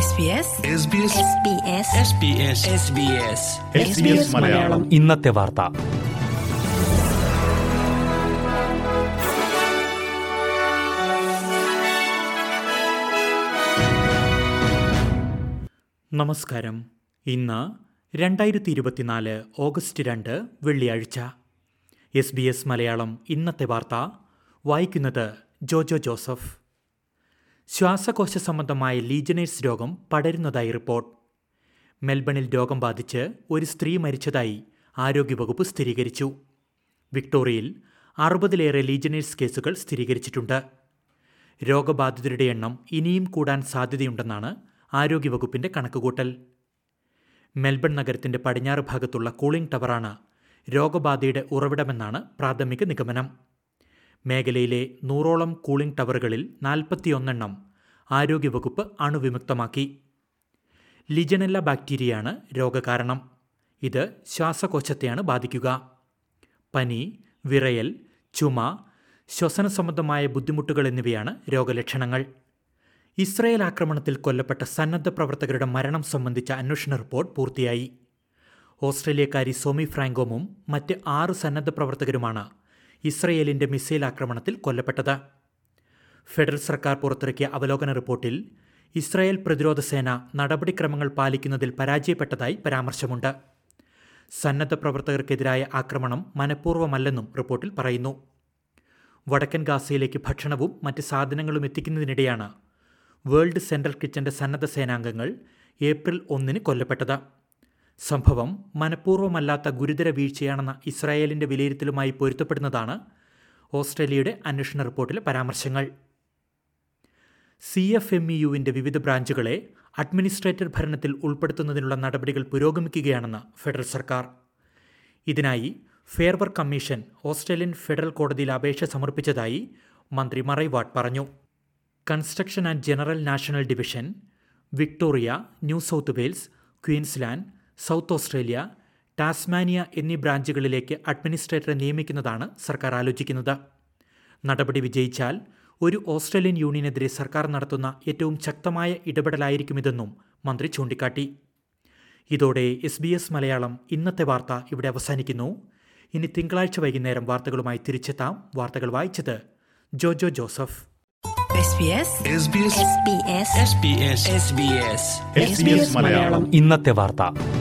SBS Malayalam ഇന്നത്തെ വാർത്ത നമസ്കാരം ഇന്ന് രണ്ടായിരത്തി ഇരുപത്തിനാല് ഓഗസ്റ്റ് രണ്ട് വെള്ളിയാഴ്ച എസ് ബി എസ് മലയാളം ഇന്നത്തെ വാർത്ത വായിക്കുന്നത് ജോജോ ജോസഫ് ശ്വാസകോശ സംബന്ധമായ ലീജനേഴ്സ് രോഗം പടരുന്നതായി റിപ്പോർട്ട് മെൽബണിൽ രോഗം ബാധിച്ച് ഒരു സ്ത്രീ മരിച്ചതായി ആരോഗ്യവകുപ്പ് സ്ഥിരീകരിച്ചു വിക്ടോറിയയിൽ അറുപതിലേറെ ലീജനേഴ്സ് കേസുകൾ സ്ഥിരീകരിച്ചിട്ടുണ്ട് രോഗബാധിതരുടെ എണ്ണം ഇനിയും കൂടാൻ സാധ്യതയുണ്ടെന്നാണ് ആരോഗ്യവകുപ്പിന്റെ കണക്കുകൂട്ടൽ മെൽബൺ നഗരത്തിന്റെ പടിഞ്ഞാറ് ഭാഗത്തുള്ള കൂളിംഗ് ടവറാണ് രോഗബാധയുടെ ഉറവിടമെന്നാണ് പ്രാഥമിക നിഗമനം മേഖലയിലെ നൂറോളം കൂളിംഗ് ടവറുകളിൽ നാൽപ്പത്തിയൊന്നെണ്ണം ആരോഗ്യവകുപ്പ് അണുവിമുക്തമാക്കി ലിജനല്ല ബാക്ടീരിയയാണ് രോഗകാരണം ഇത് ശ്വാസകോശത്തെയാണ് ബാധിക്കുക പനി വിറയൽ ചുമ ശ്വസന സംബന്ധമായ ബുദ്ധിമുട്ടുകൾ എന്നിവയാണ് രോഗലക്ഷണങ്ങൾ ഇസ്രയേൽ ആക്രമണത്തിൽ കൊല്ലപ്പെട്ട സന്നദ്ധ പ്രവർത്തകരുടെ മരണം സംബന്ധിച്ച അന്വേഷണ റിപ്പോർട്ട് പൂർത്തിയായി ഓസ്ട്രേലിയക്കാരി സോമി ഫ്രാങ്കോമും മറ്റ് ആറ് സന്നദ്ധ പ്രവർത്തകരുമാണ് ഇസ്രയേലിന്റെ മിസൈൽ ആക്രമണത്തിൽ കൊല്ലപ്പെട്ടത് ഫെഡറൽ സർക്കാർ പുറത്തിറക്കിയ അവലോകന റിപ്പോർട്ടിൽ ഇസ്രായേൽ പ്രതിരോധ സേന നടപടിക്രമങ്ങൾ പാലിക്കുന്നതിൽ പരാജയപ്പെട്ടതായി പരാമർശമുണ്ട് സന്നദ്ധ പ്രവർത്തകർക്കെതിരായ ആക്രമണം മനഃപൂർവ്വമല്ലെന്നും റിപ്പോർട്ടിൽ പറയുന്നു വടക്കൻ ഗാസയിലേക്ക് ഭക്ഷണവും മറ്റ് സാധനങ്ങളും എത്തിക്കുന്നതിനിടെയാണ് വേൾഡ് സെൻട്രൽ കിച്ചന്റെ സന്നദ്ധ സേനാംഗങ്ങൾ ഏപ്രിൽ ഒന്നിന് കൊല്ലപ്പെട്ടത് സംഭവം മനഃപൂർവ്വമല്ലാത്ത ഗുരുതര വീഴ്ചയാണെന്ന ഇസ്രായേലിന്റെ വിലയിരുത്തലുമായി പൊരുത്തപ്പെടുന്നതാണ് ഓസ്ട്രേലിയയുടെ അന്വേഷണ റിപ്പോർട്ടിലെ പരാമർശങ്ങൾ സി എഫ് എം ഇ യുവിന്റെ വിവിധ ബ്രാഞ്ചുകളെ അഡ്മിനിസ്ട്രേറ്റർ ഭരണത്തിൽ ഉൾപ്പെടുത്തുന്നതിനുള്ള നടപടികൾ പുരോഗമിക്കുകയാണെന്ന് ഫെഡറൽ സർക്കാർ ഇതിനായി fair work commission Australian federal കോടതിയിൽ അപേക്ഷ സമർപ്പിച്ചതായി മന്ത്രി മറൈവാട്ട് പറഞ്ഞു construction and general national division Victoria New South Wales Queensland South Australia Tasmania എന്നീ ബ്രാഞ്ചുകളിലേക്ക് അഡ്മിനിസ്ട്രേറ്ററെ നിയമിക്കുന്നതാണ് സർക്കാർ ആലോചിക്കുന്നത് നടപടി വിജയിച്ചാൽ ഒരു ഓസ്ട്രേലിയൻ യൂണിയനെതിരെ സർക്കാർ നടത്തുന്ന ഏറ്റവും ശക്തമായ ഇടപെടലായിരിക്കുമിതെന്നും മന്ത്രി ചൂണ്ടിക്കാട്ടി ഇതോടെ എസ് ബി എസ് മലയാളം ഇന്നത്തെ വാർത്ത ഇവിടെ അവസാനിക്കുന്നു ഇനി തിങ്കളാഴ്ച വൈകുന്നേരം വാർത്തകളുമായി തിരിച്ചെത്താം വാർത്തകൾ വായിച്ചത് ജോജോ ജോസഫ് SBS ഇന്നത്തെ വാർത്ത